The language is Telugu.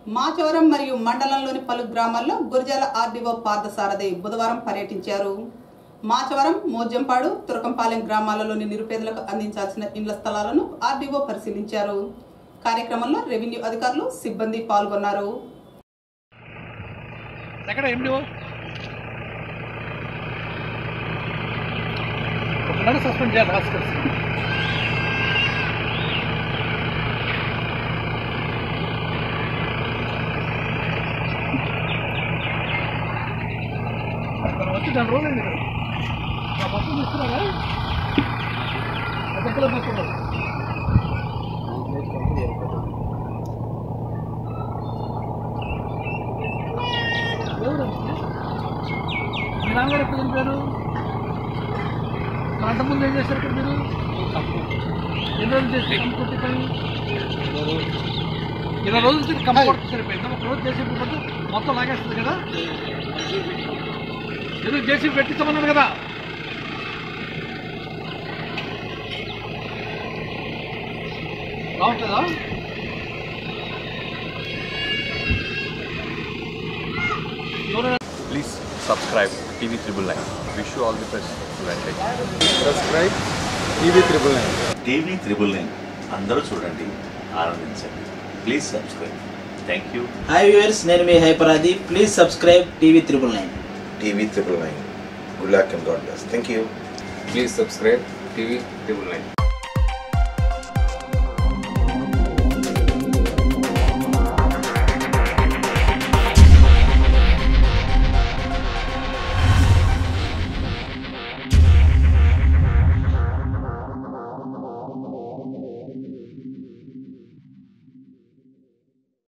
మాచవరం మరియు మండలంలోని పలు గ్రామాల్లో గురజాల ఆర్డీఓ పార్థసారథి బుధవారం పర్యటించారు మాచవరం మోజంపాడు తురకంపాలెం గ్రామాలలోని నిరుపేదలకు అందించాల్సిన ఇండ్ల స్థలాలను ఆర్డీఓ పరిశీలించారు కార్యక్రమంలో రెవెన్యూ అధికారులు సిబ్బంది పాల్గొన్నారు ఎక్కడ ఎండిఓ ఒకనాడు సస్పెండ్ చేయాలి హాస్పిటల్స్ వచ్చి దాని రోజు అయింది కదా ఆ బస్సు తీసుకున్నారా అది ఎక్కడ బస్సు ఉండదు ఎవరు మీ నాన్నగారు ఎప్పుడు చనిపోయారు మా అంత ముందు ఏం చేశారు ఇక్కడ మీరు ఎన్ని రోజులు చేసి కంప్యూటర్ పని ఇరవై రోజుల నుంచి కంప్యూటర్ సరిపోయింది ఒక రోజు చేసి పట్టు మొత్తం లాగేస్తుంది కదా ఎందుకు చేసి పెట్టించమన్నాను కదా రావట్లేదా ఎవరైనా Please subscribe TV Triple Nine. Wish you all the best. Advantage. Subscribe TV triple nine TV triple nine అందరూ చూడండి ఆనందించండి please subscribe thank you hi viewers నేను మీ హైపరాది please subscribe TV triple nine TV triple nine good luck and God bless thank you please subscribe TV triple nine